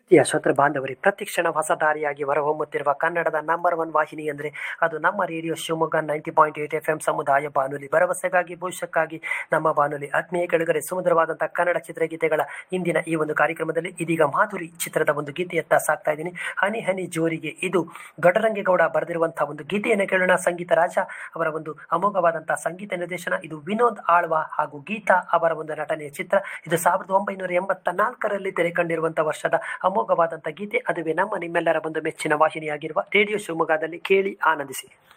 ಪ್ರೀತಿಯ ಶ್ರೋತೃ ಬಾಂಧವರೇ ಪ್ರತಿಕ್ಷಣ ಹೊಸ ದಾರಿಯಾಗಿ ಹೊರಹೊಮ್ಮುತ್ತಿರುವ ಕನ್ನಡದ ನಂಬರ್ ಒನ್ ವಾಹಿನಿ ಅಂದರೆ ಅದು ನಮ್ಮ radio Shivamogga ninety point eight F M ಸಮುದಾಯ ಬಾನುಲಿ ಭರವಸೆಗಾಗಿ ಭವಿಷ್ಯಕ್ಕಾಗಿ ನಮ್ಮ ಬಾನುಲಿ ಆತ್ಮೀಯ ಕೆಳಗಡೆ ಸುಮಧುರವಾದಂತಹ ಕನ್ನಡ ಚಿತ್ರಗೀತೆಗಳ ಇಂದಿನ ಈ ಒಂದು ಕಾರ್ಯಕ್ರಮದಲ್ಲಿ ಇದೀಗ ಮಾಧುರಿ ಚಿತ್ರದ ಒಂದು ಗೀತೆಯತ್ತ ಸಾಕ್ತಾ ಇದ್ದೀನಿ ಹನಿ ಹನಿ ಜೋರಿಗೆ ಇದು ಗಡರಂಗೇಗೌಡ ಬರೆದಿರುವಂತಹ ಒಂದು ಗೀತೆಯನ್ನು ಕೇಳೋಣ ಸಂಗೀತ ರಾಜ ಅವರ ಒಂದು ಅಮೋಘವಾದಂತಹ ಸಂಗೀತ ನಿರ್ದೇಶನ ಇದು ವಿನೋದ್ ಆಳ್ವ ಹಾಗೂ ಗೀತಾ ಅವರ ಒಂದು ನಟನೆಯ ಚಿತ್ರ ಇದು ಸಾವಿರದ ಒಂಬೈನೂರ ಎಂಬತ್ತ ನಾಲ್ಕರಲ್ಲಿ ತೆರೆ ಕಂಡಿರುವಂತಹ ವರ್ಷದ ಅಮೋಘವಾದಂತಹ ಗೀತೆ ಅದುವೇ ನಮ್ಮ ನಿಮ್ಮೆಲ್ಲರ ಒಂದು ಮೆಚ್ಚಿನ ವಾಹಿನಿಯಾಗಿರುವ ರೇಡಿಯೋ ಶಿವಮೊಗ್ಗದಲ್ಲಿ ಕೇಳಿ ಆನಂದಿಸಿ